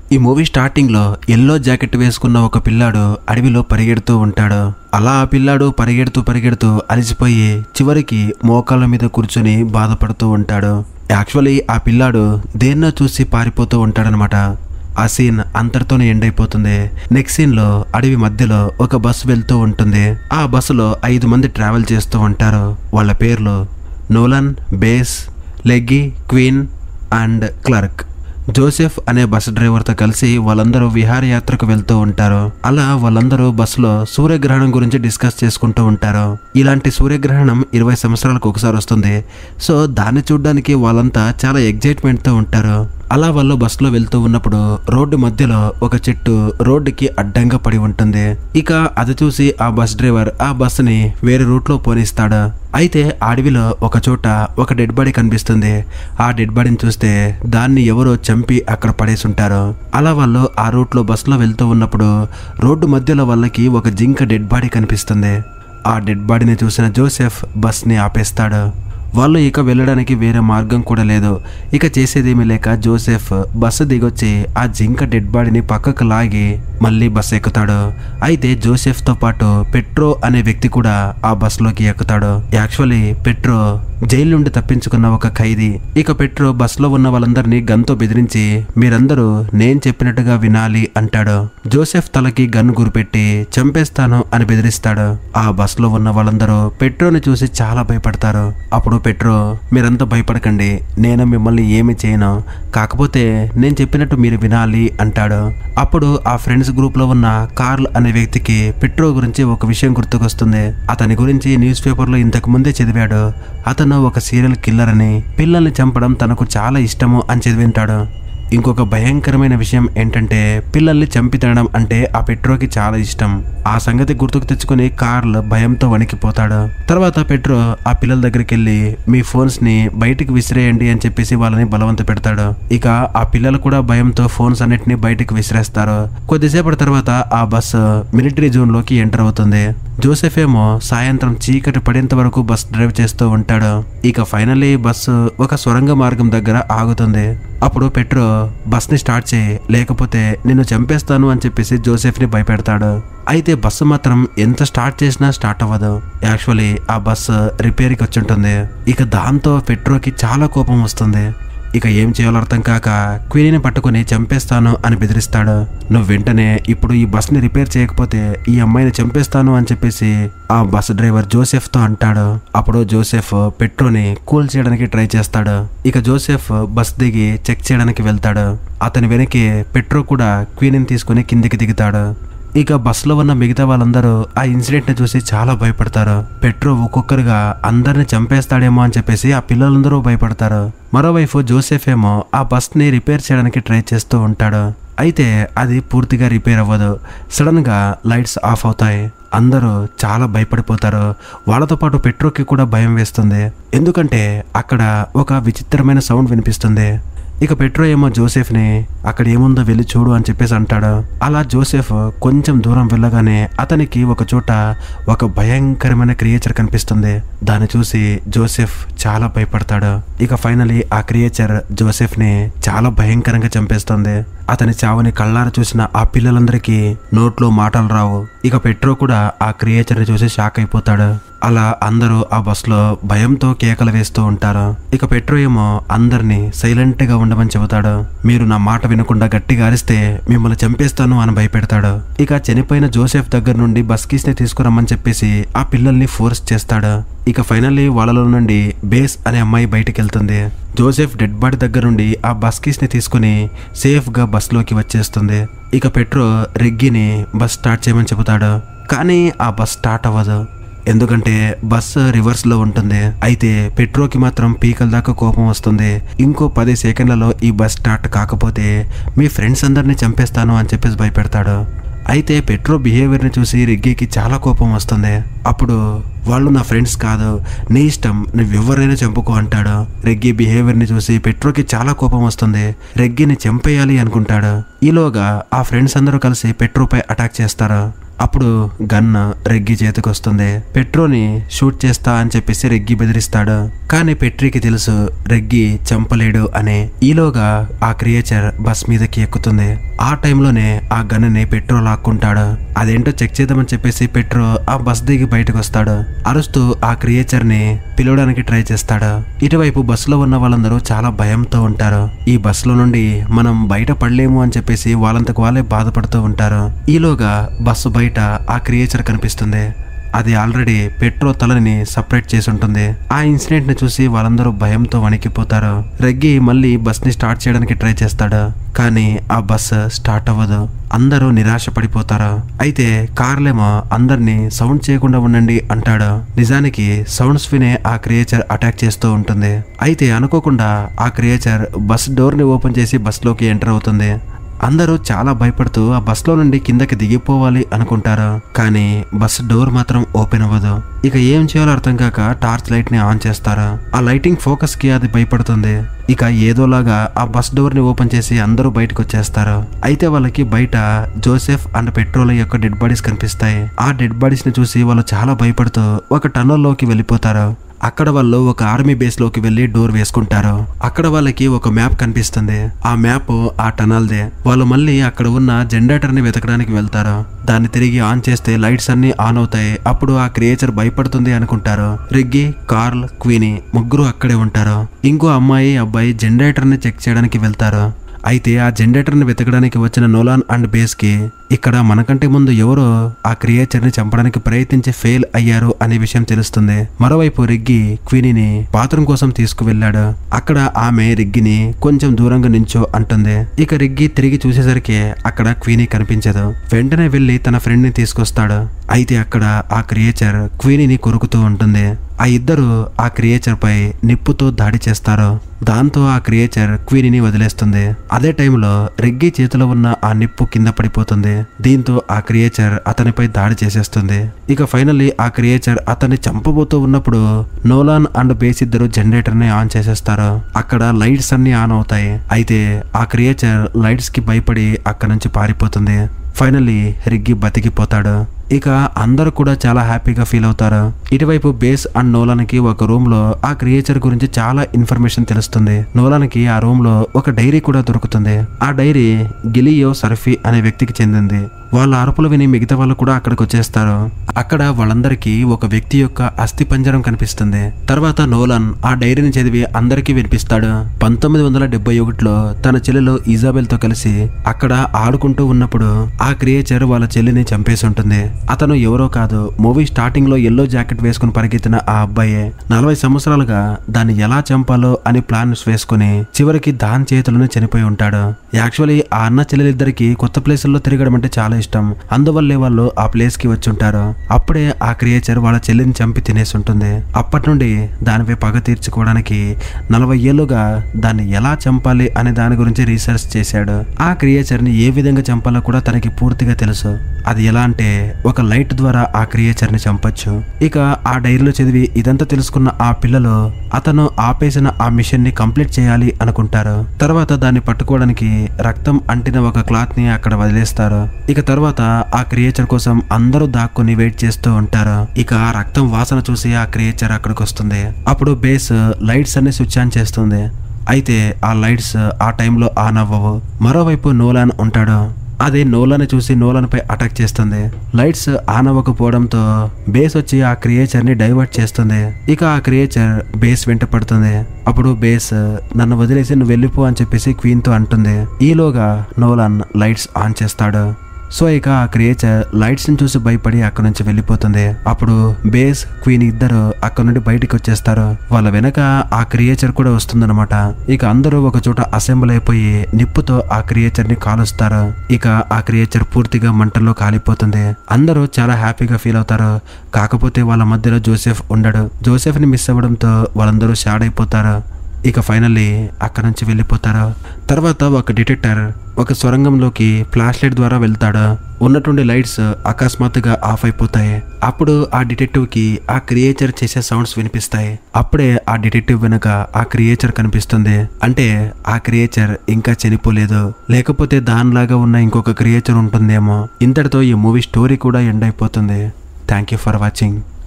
ఈ movie starting లో yellow jacket వేసుకున్న ఒక పిల్లాడు అడవిలో పరిగెడుతూ ఉంటాడు అలా ఆ పిల్లాడు పరిగెడుతూ పరిగెడుతూ అలసిపోయి చివరికి మోకాళ్ళ మీద కూర్చొని బాధపడుతూ ఉంటాడు యాక్చువల్లీ ఆ పిల్లాడు దేన్నో చూసి పారిపోతూ ఉంటాడనమాట ఆ సీన్ అంతటితోనే ఎండ్ అయిపోతుంది నెక్స్ట్ సీన్ లో అడవి మధ్యలో ఒక బస్సు వెళ్తూ ఉంటుంది ఆ బస్సులో ఐదు మంది ట్రావెల్ చేస్తూ ఉంటారు వాళ్ళ పేర్లు Nolan Bess Leggy Queen and Clark Joseph అనే బస్ డ్రైవర్తో కలిసి వాళ్ళందరూ విహారయాత్రకు వెళ్తూ ఉంటారు అలా వాళ్ళందరూ బస్సులో సూర్యగ్రహణం గురించి డిస్కస్ చేసుకుంటూ ఉంటారు ఇలాంటి సూర్యగ్రహణం ఇరవై సంవత్సరాలకు ఒకసారి వస్తుంది సో దాన్ని చూడడానికి వాళ్ళంతా చాలా ఎగ్జైట్మెంట్తో ఉంటారు అలా వాళ్ళు బస్సులో వెళ్తూ ఉన్నప్పుడు రోడ్డు మధ్యలో ఒక చెట్టు రోడ్డుకి అడ్డంగా పడి ఉంటుంది ఇక అది చూసి ఆ బస్ డ్రైవర్ ఆ బస్సుని వేరే రూట్లో పోనిస్తాడు అయితే అడవిలో ఒక చోట ఒక డెడ్ బాడీ కనిపిస్తుంది ఆ డెడ్ బాడీని చూస్తే దాన్ని ఎవరో చంపి అక్కడ పడేసి ఉంటారు అలా వాళ్ళు ఆ రూట్లో బస్సులో వెళ్తూ ఉన్నప్పుడు రోడ్డు మధ్యలో వాళ్ళకి ఒక జింక డెడ్ బాడీ కనిపిస్తుంది ఆ డెడ్ బాడీని చూసిన జోసెఫ్ బస్ని ఆపేస్తాడు వాళ్ళు ఇక వెళ్ళడానికి వేరే మార్గం కూడా లేదు ఇక చేసేదేమీ లేక జోసెఫ్ బస్సు దిగొచ్చి ఆ జింక డెడ్ బాడీని పక్కకు లాగి మళ్ళీ బస్సు ఎక్కుతాడు అయితే జోసెఫ్తో పాటు పెట్రో అనే వ్యక్తి కూడా ఆ బస్సులోకి ఎక్కుతాడు యాక్చువల్లీ పెట్రో జైలు నుండి తప్పించుకున్న ఒక ఖైదీ ఇక పెట్రో బస్సులో ఉన్న వాళ్ళందరినీ గన్తో బెదిరించి మీరందరూ నేను చెప్పినట్టుగా వినాలి అంటాడు జోసెఫ్ తలకి గన్ గురిపెట్టి చంపేస్తాను అని బెదిరిస్తాడు ఆ బస్సులో ఉన్న వాళ్ళందరూ పెట్రోని చూసి చాలా భయపడతారు అప్పుడు పెట్రో మీరంతా భయపడకండి నేను మిమ్మల్ని ఏమి చేయను కాకపోతే నేను చెప్పినట్టు మీరు వినాలి అంటాడు అప్పుడు ఆ ఫ్రెండ్స్ గ్రూప్ లో ఉన్న కార్ల్ అనే వ్యక్తికి పెట్రో గురించి ఒక విషయం గుర్తుకొస్తుంది అతని గురించి న్యూస్ పేపర్లో ఇంతకు ముందే చదివాడు అతను ఒక సీరియల్ కిల్లర్ అని పిల్లల్ని చంపడం తనకు చాలా ఇష్టము అని చదివింటాడు ఇంకొక భయంకరమైన విషయం ఏంటంటే పిల్లల్ని చంపి తినడం అంటే ఆ పెట్రోకి చాలా ఇష్టం ఆ సంగతి గుర్తుకు తెచ్చుకుని కార్ల్ భయంతో వణికిపోతాడు తర్వాత పెట్రో ఆ పిల్లల దగ్గరికి వెళ్ళి మీ ఫోన్స్ ని బయటికి విసిరేయండి అని చెప్పేసి వాళ్ళని బలవంత పెడతాడు ఇక ఆ పిల్లలు కూడా భయంతో ఫోన్స్ అన్నిటిని బయటికి విసిరేస్తారు కొద్దిసేపటి తర్వాత ఆ బస్సు మిలిటరీ జోన్ లోకి ఎంటర్ అవుతుంది జోసెఫ్ ఏమో సాయంత్రం చీకటి పడేంత వరకు బస్ డ్రైవ్ చేస్తూ ఉంటాడు ఇక ఫైనల్లీ బస్సు ఒక సొరంగ మార్గం దగ్గర ఆగుతుంది అప్పుడు పెట్రో బస్ని స్టార్ట్ చేయి లేకపోతే నిన్ను చంపేస్తాను అని చెప్పేసి జోసెఫ్ని భయపెడతాడు అయితే బస్సు మాత్రం ఎంత స్టార్ట్ చేసినా స్టార్ట్ అవ్వదు యాక్చువల్లీ ఆ బస్సు రిపేర్కి వచ్చి ఉంటుంది ఇక దాంతో పెట్రోకి చాలా కోపం వస్తుంది ఇక ఏం చేయాలో అర్థం కాక క్వీనీని పట్టుకుని చంపేస్తాను అని బెదిరిస్తాడు నువ్వు వెంటనే ఇప్పుడు ఈ బస్ని రిపేర్ చేయకపోతే ఈ అమ్మాయిని చంపేస్తాను అని చెప్పేసి ఆ బస్ డ్రైవర్ జోసెఫ్తో అంటాడు అప్పుడు జోసెఫ్ పెట్రోని కూల్ చేయడానికి ట్రై చేస్తాడు ఇక జోసెఫ్ బస్ దిగి చెక్ చేయడానికి వెళ్తాడు అతని వెనక్కి పెట్రో కూడా క్వీనీని తీసుకుని కిందికి దిగుతాడు ఇక బస్సులో ఉన్న మిగతా వాళ్ళందరూ ఆ ఇన్సిడెంట్ ని చూసి చాలా భయపడతారు పెట్రో ఒక్కొక్కరుగా అందరిని చంపేస్తాడేమో అని చెప్పేసి ఆ పిల్లలందరూ భయపడతారు మరోవైపు జోసెఫ్ ఏమో ఆ బస్ ని రిపేర్ చేయడానికి ట్రై చేస్తూ ఉంటాడు అయితే అది పూర్తిగా రిపేర్ అవ్వదు సడన్ గా లైట్స్ ఆఫ్ అవుతాయి అందరూ చాలా భయపడిపోతారు వాళ్ళతో పాటు పెట్రోకి కూడా భయం వేస్తుంది ఎందుకంటే అక్కడ ఒక విచిత్రమైన సౌండ్ వినిపిస్తుంది ఇక పెట్రో ఏమో జోసెఫ్ని అక్కడ ఏముందో వెళ్ళి చూడు అని చెప్పేసి అంటాడు అలా జోసెఫ్ కొంచెం దూరం వెళ్ళగానే అతనికి ఒక చోట ఒక భయంకరమైన క్రియేచర్ కనిపిస్తుంది దాన్ని చూసి జోసెఫ్ చాలా భయపడతాడు ఇక ఫైనలీ ఆ క్రియేచర్ జోసెఫ్ని చాలా భయంకరంగా చంపేస్తుంది అతని చావుని కళ్ళారా చూసిన ఆ పిల్లలందరికీ నోట్లో మాటలు రావు ఇక పెట్రో కూడా ఆ క్రియేచర్ని చూసి షాక్ అయిపోతాడు అలా అందరూ ఆ బస్సులో భయంతో కేకలు వేస్తూ ఉంటారు ఇక పెట్రో ఏమో అందరినీ సైలెంట్ గా ఉండమని చెబుతాడు మీరు నా మాట వినకుండా గట్టిగా అరిస్తే మిమ్మల్ని చంపేస్తాను అని భయపెడతాడు ఇక చనిపోయిన జోసెఫ్ దగ్గర నుండి బస్ కీస్ ని తీసుకురమ్మని చెప్పేసి ఆ పిల్లల్ని ఫోర్స్ చేస్తాడు ఇక ఫైనల్లీ వాళ్ళలో నుండి బేస్ అనే అమ్మాయి బయటికి వెళ్తుంది జోసెఫ్ డెడ్ బాడీ దగ్గర నుండి ఆ బస్ కీస్ ని తీసుకుని సేఫ్ గా బస్ లోకి వచ్చేస్తుంది ఇక పెట్రో రెగ్గిని బస్ స్టార్ట్ చేయమని చెబుతాడు కానీ ఆ బస్ స్టార్ట్ అవ్వదు ఎందుకంటే బస్సు రివర్స్ లో ఉంటుంది అయితే పెట్రోకి మాత్రం పీకల దాకా కోపం వస్తుంది ఇంకో పది సెకండ్లలో ఈ బస్ స్టార్ట్ కాకపోతే మీ ఫ్రెండ్స్ అందరినీ చంపేస్తాను అని చెప్పేసి భయపెడతాడు అయితే పెట్రో బిహేవియర్ని చూసి రెగ్గికి చాలా కోపం వస్తుంది అప్పుడు వాళ్ళు నా ఫ్రెండ్స్ కాదు నీ ఇష్టం నువ్వెవరైనా చంపుకో అంటాడు రెగ్గి బిహేవియర్ని చూసి పెట్రోకి చాలా కోపం వస్తుంది రెగ్గిని చంపేయాలి అనుకుంటాడు ఈలోగా ఆ ఫ్రెండ్స్ అందరూ కలిసి పెట్రోపై అటాక్ చేస్తారు అప్పుడు గన్ రెగ్గి చేతికి వస్తుంది పెట్రోని షూట్ చేస్తా అని చెప్పేసి రెగ్గి బెదిరిస్తాడు కానీ పెట్రీకి తెలుసు రెగ్గి చంపలేడు అని ఈలోగా ఆ క్రియేచర్ బస్ మీదకి ఎక్కుతుంది ఆ టైంలోనే ఆ గన్నుని పెట్రో లాక్కుంటాడు అదేంటో చెక్ చేద్దామని చెప్పేసి పెట్రో ఆ బస్ దిగి బయటకు వస్తాడు అరుస్తూ ఆ క్రియేచర్ ని పిలవడానికి ట్రై చేస్తాడు ఇటువైపు బస్సులో ఉన్న వాళ్ళందరూ చాలా భయంతో ఉంటారు ఈ బస్సులో నుండి మనం బయట పడలేము అని చెప్పేసి వాళ్ళంతకు వాళ్ళే బాధపడుతూ ఉంటారు ఈలోగా బస్సు బయట ఆ క్రియేచర్ కనిపిస్తుంది అది ఆల్రెడీ పెట్రో తలని సపరేట్ చేసి ఉంటుంది ఆ ఇన్సిడెంట్ ని చూసి వాళ్ళందరూ భయంతో వణికిపోతారు రెగ్గి మళ్ళీ బస్ ని స్టార్ట్ చేయడానికి ట్రై చేస్తాడు కానీ ఆ బస్ స్టార్ట్ అవ్వదు అందరూ నిరాశ పడిపోతారు అయితే కార్లేమో అందరినీ సౌండ్ చేయకుండా ఉండండి అంటాడు నిజానికి సౌండ్స్ వినే ఆ క్రియేచర్ అటాక్ చేస్తూ ఉంటుంది అయితే అనుకోకుండా ఆ క్రియేచర్ బస్ డోర్ ని ఓపెన్ చేసి బస్ లోకి ఎంటర్ అవుతుంది అందరూ చాలా భయపడుతూ ఆ బస్లో నుండి కిందకి దిగిపోవాలి అనుకుంటారు కానీ బస్ డోర్ మాత్రం ఓపెన్ అవ్వదు ఇక ఏం చేయాలో అర్థం కాక టార్చ్ లైట్ ని ఆన్ చేస్తారు ఆ లైటింగ్ ఫోకస్ కి అది భయపడుతుంది ఇక ఏదోలాగా ఆ బస్ డోర్ ని ఓపెన్ చేసి అందరూ బయటకు వచ్చేస్తారు అయితే వాళ్ళకి బయట జోసెఫ్ అండ్ పెట్రోల్ యొక్క డెడ్ బాడీస్ కనిపిస్తాయి ఆ డెడ్ బాడీస్ ని చూసి వాళ్ళు చాలా భయపడుతూ ఒక టన్నల్ లోకి వెళ్ళిపోతారు అక్కడ వాళ్ళు ఒక ఆర్మీ బేస్ లోకి వెళ్లి డోర్ వేసుకుంటారు అక్కడ వాళ్ళకి ఒక మ్యాప్ కనిపిస్తుంది ఆ మ్యాప్ ఆ టనల్దే వాళ్ళు మళ్ళీ అక్కడ ఉన్న జనరేటర్ ని వెతకడానికి వెళ్తారు దాన్ని తిరిగి ఆన్ చేస్తే లైట్స్ అన్ని ఆన్ అవుతాయి అప్పుడు ఆ క్రియేచర్ భయపడుతుంది అనుకుంటారు రిగ్గి కార్ల్ క్వీనీ ముగ్గురు అక్కడే ఉంటారు ఇంకో అమ్మాయి అబ్బాయి జనరేటర్ ని చెక్ చేయడానికి వెళ్తారు అయితే ఆ జనరేటర్ ని వెతకడానికి వచ్చిన నోలాన్ అండ్ బేస్ కి ఇక్కడ మనకంటే ముందు ఎవరో ఆ క్రియేచర్ ని చంపడానికి ప్రయత్నించి ఫెయిల్ అయ్యారు అనే విషయం తెలుస్తుంది మరోవైపు రిగ్గి క్వీనీని బాత్రూమ్ కోసం తీసుకువెళ్ళాడు అక్కడ ఆమె రిగ్గిని కొంచెం దూరంగా నించో అంటుంది ఇక రిగ్గి తిరిగి చూసేసరికి అక్కడ క్వీనీ కనిపించదు వెంటనే వెళ్లి తన ఫ్రెండ్ ని తీసుకొస్తాడు అయితే అక్కడ ఆ క్రియేచర్ క్వీనీని కొరుకుతూ ఉంటుంది ఆ ఇద్దరు ఆ క్రియేచర్ పై నిప్పుతో దాడి చేస్తారు దాంతో ఆ క్రియేచర్ క్వీనీని వదిలేస్తుంది అదే టైంలో రెగ్గి చేతిలో ఉన్న ఆ నిప్పు కింద పడిపోతుంది దీంతో ఆ క్రియేచర్ అతనిపై దాడి చేసేస్తుంది ఇక ఫైనల్లీ ఆ క్రియేచర్ అతన్ని చంపబోతూ ఉన్నప్పుడు నోలాన్ అండ్ బేస్ ఇద్దరు జనరేటర్ ని ఆన్ చేసేస్తారు అక్కడ లైట్స్ అన్ని ఆన్ అవుతాయి అయితే ఆ క్రియేచర్ లైట్స్ కి భయపడి అక్కడ నుంచి పారిపోతుంది ఫైనల్లీ రిగ్గి బతికిపోతాడు ఇక అందరూ కూడా చాలా హ్యాపీగా ఫీల్ అవుతారు ఇటువైపు బేస్ అండ్ నోలాన్కి ఒక రూమ్ లో ఆ క్రియేచర్ గురించి చాలా ఇన్ఫర్మేషన్ తెలుస్తుంది నోలాన్కి ఆ రూమ్ లో ఒక డైరీ కూడా దొరుకుతుంది ఆ డైరీ గిలియో సర్ఫీ అనే వ్యక్తికి చెందింది వాళ్ళ అరుపులు విని మిగతా వాళ్ళు కూడా అక్కడికి వచ్చేస్తారు అక్కడ వాళ్ళందరికీ ఒక వ్యక్తి యొక్క అస్థి పంజరం కనిపిస్తుంది తర్వాత నోలాన్ ఆ డైరీని చదివి అందరికీ వినిపిస్తాడు పంతొమ్మిది వందల డెబ్బై ఒకటిలో తన చెల్లెలు ఇజాబెల్ తో కలిసి అక్కడ ఆడుకుంటూ ఉన్నప్పుడు ఆ క్రియేచర్ వాళ్ళ చెల్లిని చంపేసి ఉంటుంది అతను ఎవరో కాదు మూవీ స్టార్టింగ్ లో ఎల్లో జాకెట్ వేసుకుని పరిగెత్తిన ఆ అబ్బాయే నలభై సంవత్సరాలుగా దాన్ని ఎలా చంపాలో అని ప్లాన్స్ వేసుకుని చివరికి దాని చేతులను చనిపోయి ఉంటాడు యాక్చువల్లీ ఆ అన్న చెల్లెలిద్దరికి కొత్త ప్లేసుల్లో తిరగడం అంటే చాలా ఇష్టం అందువల్లే వాళ్ళు ఆ ప్లేస్ కి వచ్చి ఉంటారు అప్పుడే ఆ క్రియేచర్ వాళ్ళ చెల్లిని చంపి తినేసి ఉంటుంది అప్పటి నుండి దానిపై పగ తీర్చుకోవడానికి నలభై ఏళ్ళుగా దాన్ని ఎలా చంపాలి అనే దాని గురించి రీసెర్చ్ చేశాడు ఆ క్రియేచర్ ని ఏ విధంగా చంపాలో కూడా తనకి పూర్తిగా తెలుసు అది ఎలా అంటే ఒక లైట్ ద్వారా ఆ క్రియేచర్ ని చంపొచ్చు ఇక ఆ డైరీలో చదివి ఇదంతా తెలుసుకున్న ఆ పిల్లలు అతను ఆపేసిన ఆ మిషన్ ని కంప్లీట్ చేయాలి అనుకుంటారు తర్వాత దాన్ని పట్టుకోవడానికి రక్తం అంటిన ఒక క్లాత్ ని అక్కడ వదిలేస్తారు ఇక తర్వాత ఆ క్రియేచర్ కోసం అందరూ దాక్కుని వెయిట్ చేస్తూ ఉంటారు ఇక ఆ రక్తం వాసన చూసి ఆ క్రియేచర్ అక్కడికి వస్తుంది అప్పుడు బేస్ లైట్స్ అన్ని స్విచ్ ఆన్ చేస్తుంది అయితే ఆ లైట్స్ ఆ టైంలో ఆన్ అవ్వవు మరోవైపు నోలాన్ ఉంటాడు అదే నోలాని చూసి నోలాన్ పై అటాక్ చేస్తుంది లైట్స్ ఆన్ అవ్వకపోవడంతో బేస్ వచ్చి ఆ క్రియేచర్ ని డైవర్ట్ చేస్తుంది ఇక ఆ క్రియేచర్ బేస్ వెంట పడుతుంది అప్పుడు బేస్ నన్ను వదిలేసి నువ్వు వెళ్ళిపో అని చెప్పేసి క్వీన్ తో అంటుంది ఈలోగా నోలాన్ లైట్స్ ఆన్ చేస్తాడు సో ఇక ఆ క్రియేచర్ లైట్స్ ని చూసి భయపడి అక్కడ నుంచి వెళ్ళిపోతుంది అప్పుడు బేస్ క్వీన్ ఇద్దరు అక్కడ నుండి బయటికి వచ్చేస్తారు వాళ్ళ వెనక ఆ క్రియేచర్ కూడా వస్తుందన్నమాట ఇక అందరూ ఒక చోట అసెంబ్ల్ అయిపోయి నిప్పుతో ఆ క్రియేచర్ ని కాలుస్తారు ఇక ఆ క్రియేచర్ పూర్తిగా మంటల్లో కాలిపోతుంది అందరూ చాలా హ్యాపీగా ఫీల్ అవుతారు కాకపోతే వాళ్ళ మధ్యలో జోసెఫ్ ఉండడు జోసెఫ్ ని మిస్ అవ్వడంతో వాళ్ళందరూ షాడ్ అయిపోతారు ఇక ఫైనల్లీ అక్కడ నుంచి వెళ్ళిపోతారు తర్వాత ఒక డిటెక్టర్ ఒక సొరంగంలోకి ఫ్లాష్ లైట్ ద్వారా వెళ్తాడు ఉన్నటువంటి లైట్స్ అకస్మాత్తుగా ఆఫ్ అయిపోతాయి అప్పుడు ఆ డిటెక్టివ్ కి ఆ క్రియేచర్ చేసే సౌండ్స్ వినిపిస్తాయి అప్పుడే ఆ డిటెక్టివ్ వెనుక ఆ క్రియేచర్ కనిపిస్తుంది అంటే ఆ క్రియేచర్ ఇంకా చనిపోలేదు లేకపోతే దానిలాగా ఉన్న ఇంకొక క్రియేచర్ ఉంటుందేమో ఇంతటితో ఈ మూవీ స్టోరీ కూడా ఎండ్ అయిపోతుంది థ్యాంక్ యూ ఫర్ వాచింగ్